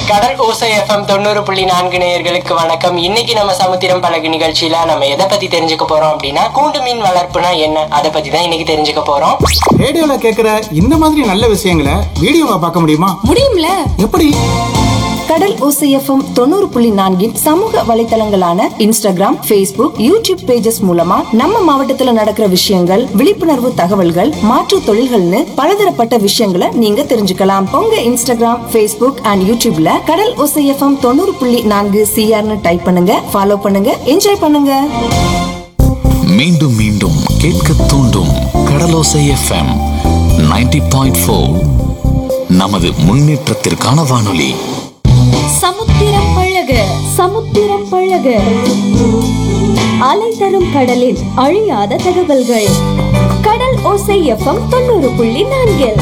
கடல் ஓசை எஃப்எம் தொண்ணூறு புள்ளி நான்கு நேயர்களுக்கு வணக்கம் இன்னைக்கு நம்ம சமுத்திரம் பழகு நிகழ்ச்சியில நம்ம எதை பத்தி தெரிஞ்சுக்க போறோம் அப்படின்னா கூண்டு மீன் வளர்ப்புனா என்ன அதை பத்தி தான் இன்னைக்கு தெரிஞ்சுக்க போறோம் ரேடியோல கேக்குற இந்த மாதிரி நல்ல விஷயங்களை வீடியோவா பார்க்க முடியுமா முடியும்ல எப்படி கடல் ஓசைஎஃப்எம் தொண்ணூறு புள்ளி நான்கின் சமூக வலைத்தளங்களான இன்ஸ்டாகிராம் Facebook யூடியூப் பேஜஸ் மூலமா நம்ம மாவட்டத்துல நடக்கிற விஷயங்கள் விழிப்புணர்வு தகவல்கள் மாற்றுத் தொழில்கள்னு பலதரப்பட்ட விஷயங்களை நீங்க தெரிஞ்சுக்கலாம் உங்க இன்ஸ்டாகிராம் Facebook அண்ட் யூடியூப்ல கடல் ஓசைஎஃப்எம் தொண்ணூறு புள்ளி நான்கு சிஆர்னு டைப் பண்ணுங்க ஃபாலோ பண்ணுங்க என்ஜாய் பண்ணுங்க மீண்டும் மீண்டும் கேட்க தூண்டும் கடலோசை எஃப்எம் 90.4 பாயிண்ட் நமது முன்னேற்றத்திற்கான வானொலி சமுத்திரம் பழக சமுத்திரம் பழக அலை தரும் கடலின் அழியாத தகவல்கள் கடல் ஓசை எஃப்எம் தொண்ணூறு புள்ளி நான்கில்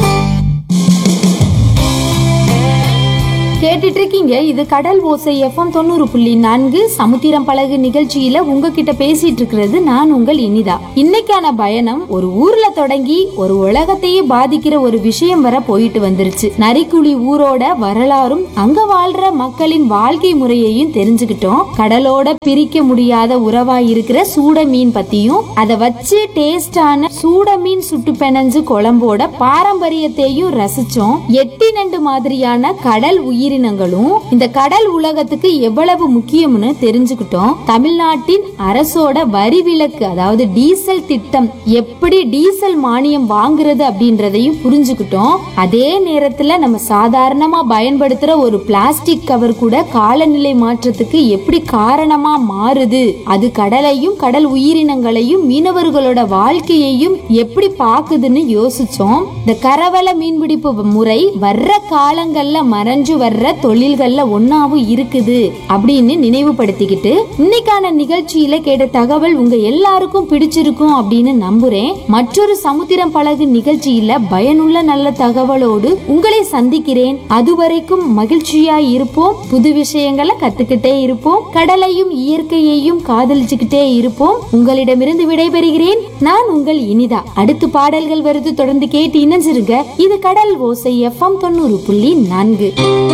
கேட்டுட்டு இருக்கீங்க இது கடல் ஓசை எஃப்எம் தொண்ணூறு புள்ளி நான்கு சமுத்திரம் பழகு நிகழ்ச்சியில உங்ககிட்ட பேசிட்டு இருக்கிறது நான் உங்கள் இனிதா இன்னைக்கான பயணம் ஒரு ஊர்ல தொடங்கி ஒரு உலகத்தையே பாதிக்கிற ஒரு விஷயம் வர போயிட்டு வந்துருச்சு நரிக்குழி ஊரோட வரலாறும் அங்க வாழ்ற மக்களின் வாழ்க்கை முறையையும் தெரிஞ்சுக்கிட்டோம் கடலோட பிரிக்க முடியாத உறவா இருக்கிற சூட மீன் பத்தியும் அதை வச்சு டேஸ்டான சூட மீன் சுட்டு பெனஞ்சு குழம்போட பாரம்பரியத்தையும் ரசிச்சோம் எட்டி நண்டு மாதிரியான கடல் உயிரினங்களும் இந்த கடல் உலகத்துக்கு எவ்வளவு முக்கியம்னு தெரிஞ்சுக்கிட்டோம் தமிழ்நாட்டின் அரசோட வரி விலக்கு அதாவது டீசல் திட்டம் எப்படி டீசல் மானியம் வாங்குறது அப்படின்றதையும் புரிஞ்சுக்கிட்டோம் அதே நேரத்துல நம்ம சாதாரணமா பயன்படுத்துற ஒரு பிளாஸ்டிக் கவர் கூட காலநிலை மாற்றத்துக்கு எப்படி காரணமா மாறுது அது கடலையும் கடல் உயிரினங்களையும் மீனவர்களோட வாழ்க்கையையும் எப்படி பாக்குதுன்னு யோசிச்சோம் இந்த கரவல மீன்பிடிப்பு முறை வர்ற காலங்கள்ல மறைஞ்சு வர்ற தொழில்கள்ல ஒன்னாவும் இருக்குது அப்படின்னு நினைவுபடுத்திக்கிட்டு இன்னைக்கான நிகழ்ச்சியில கேட்ட தகவல் உங்க எல்லாருக்கும் பிடிச்சிருக்கும் அப்படின்னு நம்புறேன் மற்றொரு சமுத்திரம் பழகு நிகழ்ச்சியில பயனுள்ள நல்ல தகவலோடு உங்களை சந்திக்கிறேன் அதுவரைக்கும் மகிழ்ச்சியா இருப்போம் புது விஷயங்களை கத்துக்கிட்டே இருப்போம் கடலையும் இயற்கையையும் காதலிச்சுக்கிட்டே இருப்போம் உங்களிடமிருந்து விடைபெறுகிறேன் நான் உங்கள் இனிதா அடுத்து பாடல்கள் வருது தொடர்ந்து கேட்டு இணைஞ்சிருங்க இது கடல் ஓசை எஃப்எம் தொண்ணூறு புள்ளி நான்கு